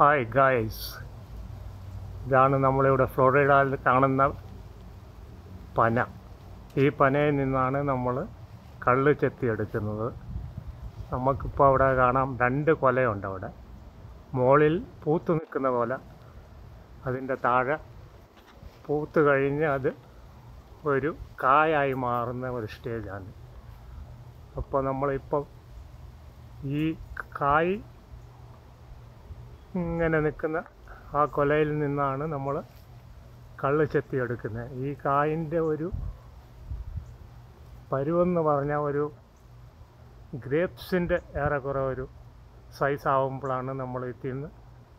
hi guys ഇതാണ് നമ്മളിവിടെ ഫ്ലോറിഡയിൽ കാണുന്ന പന ഈ പനയിൽ നിന്നാണ് നമ്മൾ കള്ള് ചെത്തിയെടുക്കുന്നത് നമുക്കിപ്പോൾ അവിടെ കാണാം രണ്ട് കൊലയുണ്ട് അവിടെ മുകളിൽ പൂത്ത് നിൽക്കുന്ന കൊല അതിൻ്റെ താഴെ പൂത്ത് കഴിഞ്ഞ് അത് ഒരു കായായി മാറുന്ന ഒരു സ്റ്റേജാണ് അപ്പോൾ നമ്മളിപ്പം ഈ കായ് ഇങ്ങനെ നിൽക്കുന്ന ആ കൊലയിൽ നിന്നാണ് നമ്മൾ കള്ള് ചെത്തിയെടുക്കുന്നത് ഈ കായിൻ്റെ ഒരു പരുവെന്ന് പറഞ്ഞാൽ ഒരു ഗ്രേപ്സിൻ്റെ ഏറെക്കുറെ ഒരു സൈസ് ആവുമ്പോഴാണ് നമ്മൾ ഇതിൽ നിന്ന്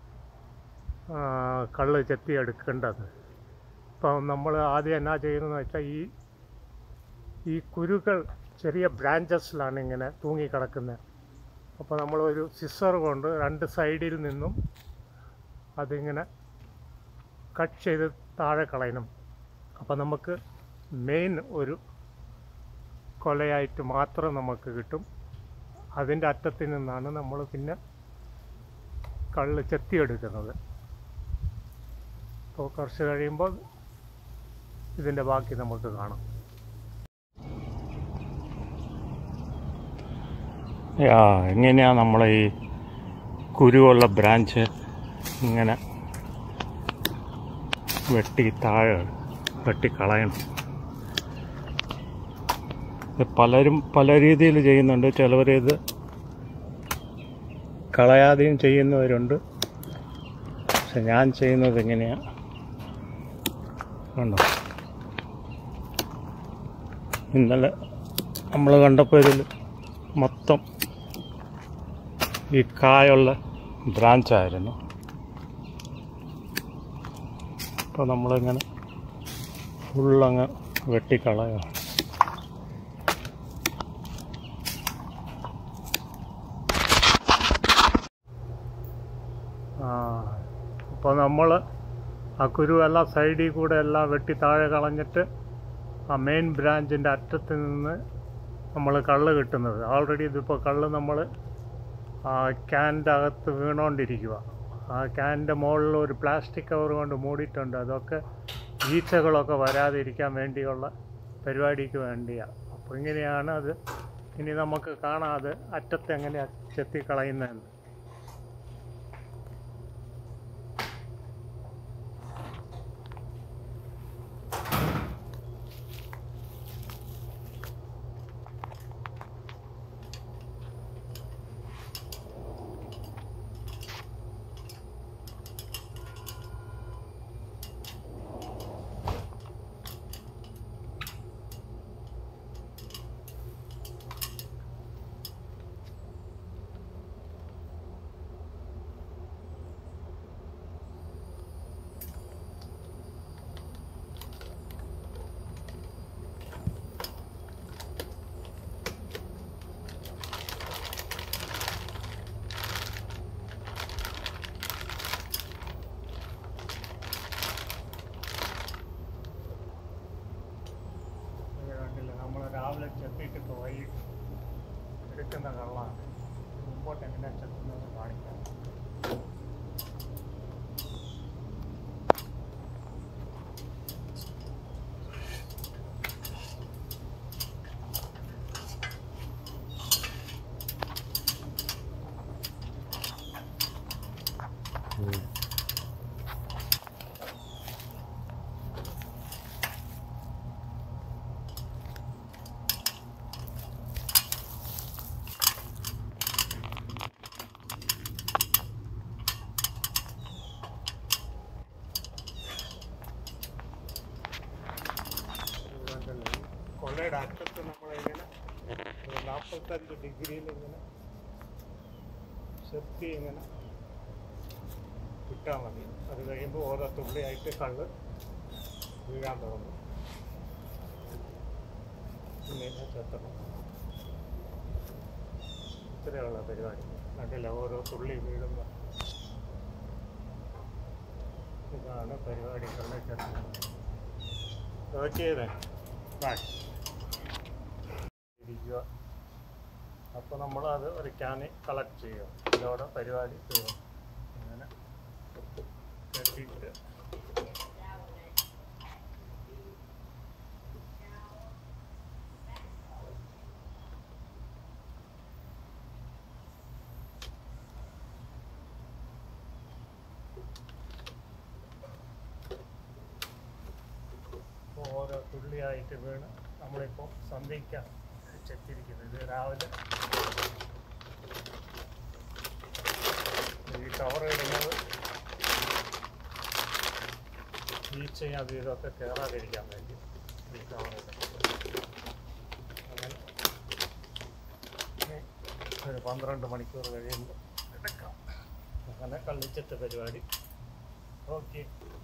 കള്ള് ചെത്തിയെടുക്കേണ്ടത് ഇപ്പം നമ്മൾ ആദ്യം എന്നാ ചെയ്യുന്നതെന്ന് വെച്ചാൽ ഈ ഈ കുരുകൾ ചെറിയ ബ്രാഞ്ചസിലാണ് ഇങ്ങനെ തൂങ്ങിക്കിടക്കുന്നത് അപ്പോൾ നമ്മളൊരു സിസർ കൊണ്ട് രണ്ട് സൈഡിൽ നിന്നും അതിങ്ങനെ കട്ട് ചെയ്ത് താഴെ കളയണം അപ്പോൾ നമുക്ക് മെയിൻ ഒരു കൊലയായിട്ട് മാത്രം നമുക്ക് കിട്ടും അതിൻ്റെ അറ്റത്തിൽ നിന്നാണ് നമ്മൾ പിന്നെ കള്ള് ചെത്തിയെടുക്കുന്നത് അപ്പോൾ കുറച്ച് കഴിയുമ്പോൾ ഇതിൻ്റെ ബാക്കി നമുക്ക് കാണാം യാ എങ്ങനെയാണ് നമ്മളെ ഈ കുരുവുള്ള ബ്രാഞ്ച് ഇങ്ങനെ വെട്ടി താഴെ വെട്ടി കളയണം ഇത് പലരും പല രീതിയിൽ ചെയ്യുന്നുണ്ട് ചിലവർ ഇത് കളയാതെയും ചെയ്യുന്നവരുണ്ട് പക്ഷെ ഞാൻ ചെയ്യുന്നത് എങ്ങനെയാണ് കണ്ടോ ഇന്നലെ നമ്മൾ കണ്ടപ്പോൾ ഇതിൽ മൊത്തം ഈ കായുള്ള ബ്രാഞ്ചായിരുന്നു അപ്പോൾ നമ്മളിങ്ങനെ ഫുള്ളങ്ങ് വെട്ടിക്കളയാണ് ആ അപ്പോൾ നമ്മൾ ആ കുരു എല്ലാം സൈഡിൽ കൂടെ എല്ലാം വെട്ടി താഴെ കളഞ്ഞിട്ട് ആ മെയിൻ ബ്രാഞ്ചിൻ്റെ അറ്റത്ത് നിന്ന് നമ്മൾ കള്ള് കിട്ടുന്നത് ഓൾറെഡി ഇതിപ്പോൾ കള്ള് നമ്മൾ ആ ക്യാൻ്റെ അകത്ത് വീണുകൊണ്ടിരിക്കുക ആ ക്യാൻ്റെ മുകളിൽ ഒരു പ്ലാസ്റ്റിക് കവർ കൊണ്ട് മൂടിയിട്ടുണ്ട് അതൊക്കെ ഈച്ചകളൊക്കെ വരാതിരിക്കാൻ വേണ്ടിയുള്ള പരിപാടിക്ക് വേണ്ടിയാണ് അപ്പോൾ ഇങ്ങനെയാണ് അത് ഇനി നമുക്ക് കാണാം അത് അറ്റത്ത് എങ്ങനെയാണ് ചെത്തി കളയുന്നതെന്ന് ഇത് കണ്ടില്ലേ നമ്മൾ രാവിലെ ചെത്തിയിട്ട് വൈകിട്ട് എടുക്കുന്ന കള്ളാണ് മുമ്പോട്ട് എങ്ങനെയാണ് ചെത്തുന്നത് കാണിക്കാം കൊള്ളയുടെ അറ്റത്ത് നമ്മളിങ്ങനെ ഒരു നാൽപ്പത്തഞ്ച് ഡിഗ്രിയിൽ ഇങ്ങനെ ചെത്തി ഇങ്ങനെ ഇട്ടാൽ മതി അത് കഴിയുമ്പോൾ ഓരോ തുള്ളിയായിട്ട് കള്ള് വീഴാൻ തുടങ്ങും പിന്നെ ഇതിനെ ചെത്തണം ഇത്രയുള്ള പരിപാടി കണ്ടില്ല ഓരോ തുള്ളി വീഴുന്ന ഇതാണ് പരിപാടി കള്ള് ചെത്തുന്നത് ഓക്കെ ബായ് ഇരിക്കുക അപ്പോൾ നമ്മളത് ഒരു ക്യാനിൽ കളക്ട് ചെയ്യുക ഇതോടെ പരിപാടി തീർന്നു അങ്ങനെ കെട്ടിയിട്ട് ഓരോ തുള്ളിയായിട്ട് വീണ് നമ്മളിപ്പോൾ സന്ധിക്കാൻ ചെത്തിരിക്കുന്നത് ഇത് രാവിലെ ഈ കവർ ഇടുന്നത് ഈച്ചയും അതും ഇതൊക്കെ കയറാതിരിക്കാൻ വേണ്ടി ഈ കവർ ഇടുന്നത് അങ്ങനെ ഇനി ഒരു പന്ത്രണ്ട് മണിക്കൂർ കഴിയുമ്പോൾ എടുക്കാം അങ്ങനെ കള്ളിച്ചെട്ട് പരിപാടി ഓക്കെ